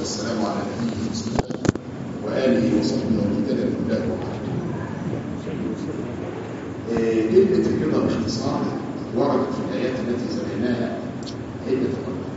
والسلام على نبيه المصطفى وآله وصحبه ومن تبع هداه آه، كلمة الرضا باختصار وردت في الآيات التي سمعناها عدة مرات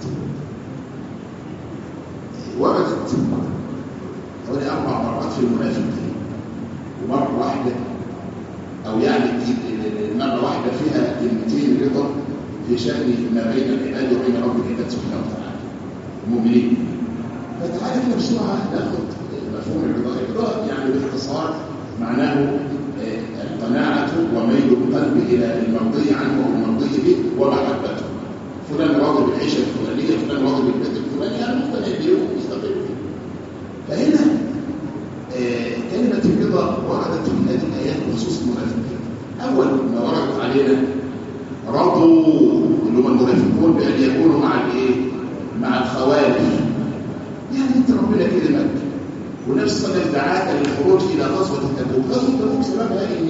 وردت حوالي أربع مرات في المنافقين ومرة واحدة أو يعني مرة واحدة فيها كلمتين رضا في شأن ما بين العباد وبين رب العباد سبحانه وتعالى المؤمنين فتعالى كده بسرعة ناخد مفهوم الرضا الرضا يعني باختصار معناه القناعة وميل القلب إلى المرضي عنه والمرضي به ومحبته فلان راضي بالعيشة الفلانية فلان راضي بالبيت الفلاني يعني مقتنع به ومستقر به فهنا آه كلمة الرضا وردت في هذه الآيات بخصوص المنافقين أول ما وردت علينا رضوا اللي هم المنافقون بأن يكونوا مع الإيه؟ مع الخوارج يعني أنت ربنا كلمك ونفس صلى دعاك للخروج إلى غزوة تبوك غزوة تبوك سببها إن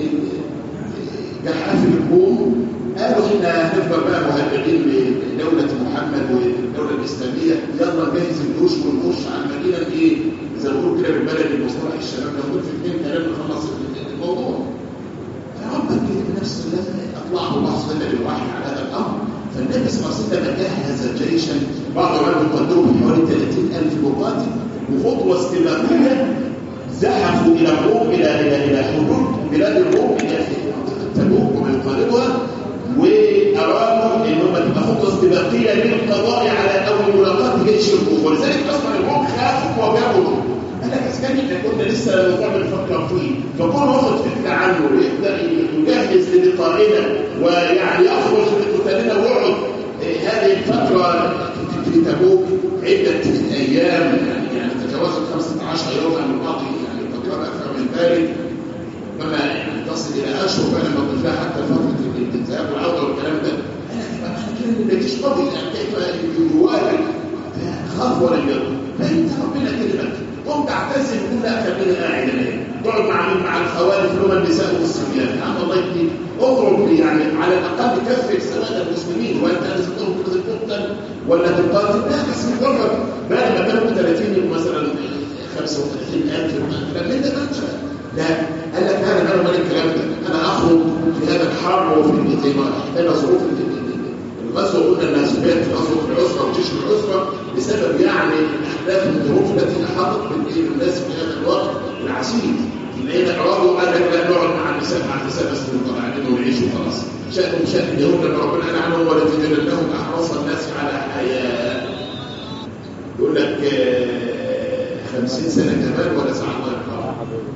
جحافل القوم قالوا إحنا هنفضل بقى مهاجرين لدولة محمد والدولة الإسلامية يلا نجهز الجيوش ونخش على المدينة إيه زي ما بيقولوا كده بالبلد المصطلح الشباب لو في اثنين كلام نخلص الموضوع فربك بنفس الذي أطلعه الله سبحانه بالوحي على هذا الأمر فالنبي صلى الله عليه وسلم جهز جيشا بعض العلماء يقدروا بحوالي 30000 مقاتل وخطوة استباقية زحفوا إلى الروم إلى إلى إلى حدود بلاد الروم إلى تبوك ومن قاربها وأرادوا إن هم تبقى خطوة استباقية للقضاء على أول ملاقاة جيش الروم ولذلك أصلا الروم خافوا وجابوا قال لك اسكان احنا كنا لسه الموضوع بنفكر فيه فكون واخد فكره عنه ويبدا يجهز للقائنا ويعني يخرج لقتالنا ويقعد هذه الفتره في تبوك عده ايام يعني يعني تجاوزت 15 يوما من باقي يعني فتره اكثر من ذلك ربما يعني تصل الى اشهر فانا بضيف لها حتى فتره الذهاب والعوده والكلام ده انا ما فيش قضيه يعني كيف يواجه خاف ولا يرضى فانت ربنا كلمك قم تعتزل وتقول لا خليني قاعد انا تقعد مع مين مع الخوارج اللي هم النساء والصبيان يا عم الله يهديك اضرب يعني على الاقل كفر سواد المسلمين وانت لازم تقول تقتل ولا تقاتل لا بس مجرد بعد ما كانوا 30 مثلا 35000 لما انت لا قال لك انا انا مالك الكلام ده انا اخرج في هذا الحرب وفي زي ما احتاج ظروف الغزوه قلنا انها سبقت غزوه العسره وجيش العسره بسبب يعني الاحداث والظروف التي احاطت بالناس في هذا الوقت العسير لان ارادوا قال لك لا نقعد مع النساء مع النساء بس قاعدين ونعيش وخلاص شأنهم شأن اليهود لما ربنا قال عنهم ولتجدنهم احرص الناس على حياه يقول لك 50 سنه كمان ولا ساعه الله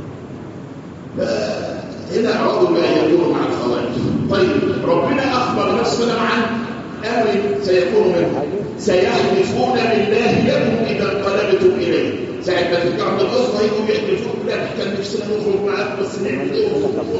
هنا أرادوا بأن يكونوا مع الخوارج طيب ربنا أخبر نفسنا عن أمر سيكون منهم سيحلفون بالله لكم إذا انقلبتم إليه ساعة ما ترجعوا من الغزوة يجوا يحلفون لا كان نفسنا نخرج معاك بس نعمل إيه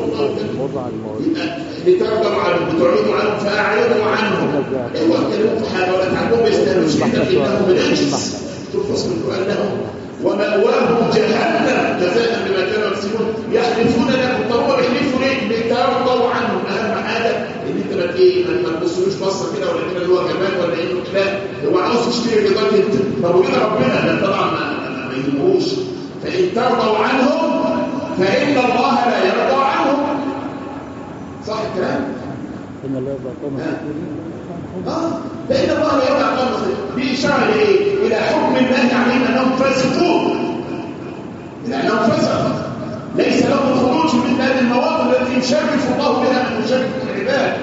لترضوا عنهم بتعرضوا عنهم فأعرضوا عنهم هو كلمة في حاجة ولا تعلموا بيستهلوا شيئا إنهم رجس شوف فصل القرآن لهم ومأواهم جهنم جزاء بما كانوا يكسبون يحلفون لكم طب هم بيحلفوا ليه؟ بترضوا عنهم اهم حاجه ان انت ما ايه ما تبصلوش بصه كده ولا كده اللي هو جمال ولا انه لا هو عاوز يشتري رضاك انت طب وكده ربنا ده طبعا ما, ما يهموش فان ترضوا عنهم فان الله لا يرضى عنهم صح الكلام؟ إن الله يرضى قوم اه فإن الله لا يرضى قوم دي إشارة لإيه؟ إلى حكم الله عليهم أنهم فاسقون إلى أنهم فسقوا ليس لهم الخروج من هذه المواطن التي يشرف الله بها من يشرف العباد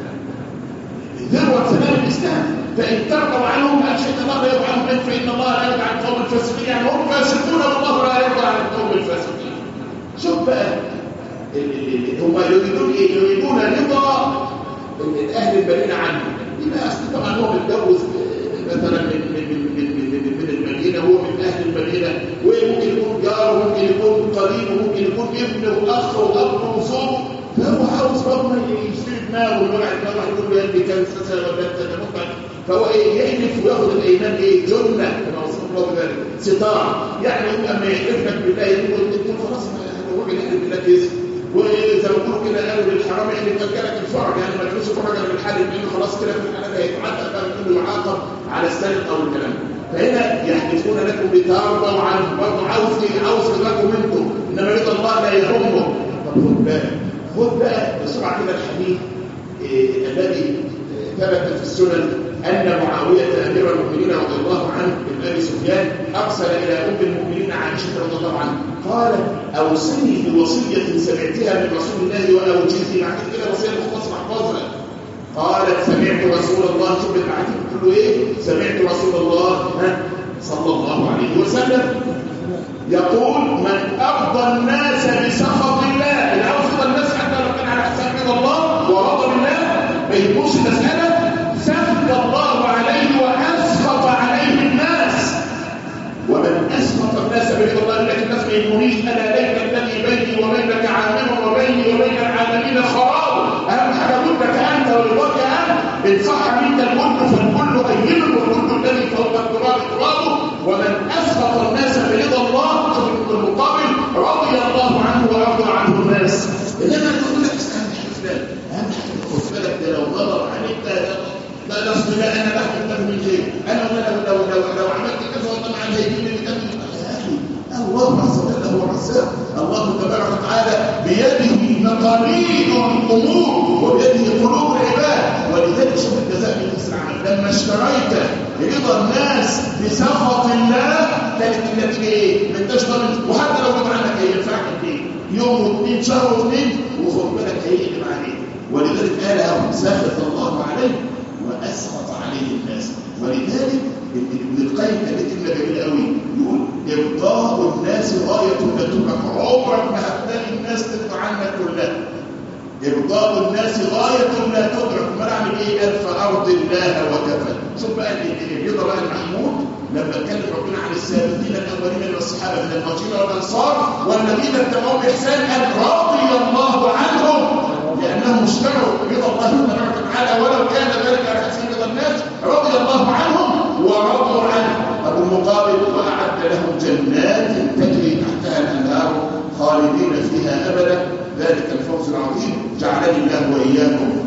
ذروة سنام الإسلام فإن ترضوا عنهم أشهد الله لا يرضى عنهم فإن الله لا يرضى عن قوم الفاسقين يعني هم فاسقون والله لا يرضى عن القوم الفاسقين شوف بقى هم يريدون إيه؟ يريدون رضا من أهل المدينة عنه يبقى أصل طبعا هو متجوز مثلا من من من من من, من المدينة هو من أهل المدينة وممكن يكون جار وممكن يكون قريب وممكن يكون ابن وأخ وأب وصوت فهو عاوز ربنا يشتري دماغه ويوجع دماغه يقول له يدي كان سنة ولا انت ممكن فهو ايه يحلف وياخد الايمان ايه جنة كما وصف الله بذلك ستار يعني هم اما يحلف لك بالله يقول انت خلاص هو بيحلف بالله كذب وزي ما بيقولوا كده قالوا للحرام احلف مكانك الفرج يعني ما تجوز فرج بالحل لانه خلاص كده في الحاله هيتعدى بقى انه يعاقب على السرقه والكلام فهنا يحلفون لكم وارضوا عنه برضه عاوز ايه عاوز رضاكم منكم انما رضا الله لا يهمه طب خد بالك خد بقى بسرعه كده الحديث إيه الذي ثبت في السنن ان معاويه امير المؤمنين رضي الله عنه بن ابي سفيان ارسل الى ام المؤمنين عائشه رضي الله عنها قال اوصني بوصيه سمعتها من رسول الله واوجزني بعد كده وصيه مختصره احفظها قالت سمعت رسول الله شوف العتيق تقول له ايه سمعت رسول الله ها صلى الله عليه وسلم يقول من ارضى الناس بسخط الله اللي عاوز يرضى الناس حتى لو كان على حساب رضا الله ورضى بالله ما يهموش المساله سخط الله عليه واسخط عليه الناس ومن اسخط الناس برضا الله لكن الناس ما يهمنيش انا ليس الذي بيني وبينك عامر وبيني وبين العالمين خراب اهم حاجه بدك انت ورضاك انت ان صح منك الملك فالكل هين والكل الذي فوق التراب ترابه ومن اسخط الناس برضا الله شوف المقابل رضي الله عنه وارضى عنه الناس انما تقول لك استنى فلان اهم حاجه خد بالك ده لو غضب عليك ده لا لا اصل لا انا بحكي له من غير انا لو لو لو لو عملت كذا طبعا هيجيب لي كذا يا اخي الله عز وجل هو الرزاق الله تبارك وتعالى بيده مقاليد الامور وبيده قلوب العباد ولذلك شوف الجزاء من جنس العمل لما اشتريت رضا الناس بسخط الله كانت النتيجه ايه؟ ما انتش ضامن وحتى لو رضا عنك هينفعك ايه؟ يوم واثنين شهر واثنين وخد بالك هيقلب عليك ولذلك قال اهو سخط الله عليه واسخط عليه الناس ولذلك ابن القيم قال كلمه جميله قوي يقول ارضاء الناس غايه لا تدرك عمرك ما هتلاقي الناس ترضى عنك كلها ارضاء الناس غايه لا تدرك ما اعمل ايه قال فارض الله وكفى شوف بقى الرضا بقى المحمود لما اتكلم ربنا عن السابقين الاولين من الصحابه من المهاجرين والانصار والذين اتبعوا باحسان قال رضي الله عنهم لانهم اشتروا رضا الله تبارك وتعالى ولو كان ذلك على حسب رضا الناس رضي الله عنهم ورضوا عنه ابو المقابل واعد لهم جنات تجري تحتها الانهار خالدين فيها ابدا ذلك الفوز العظيم جعلني الله واياكم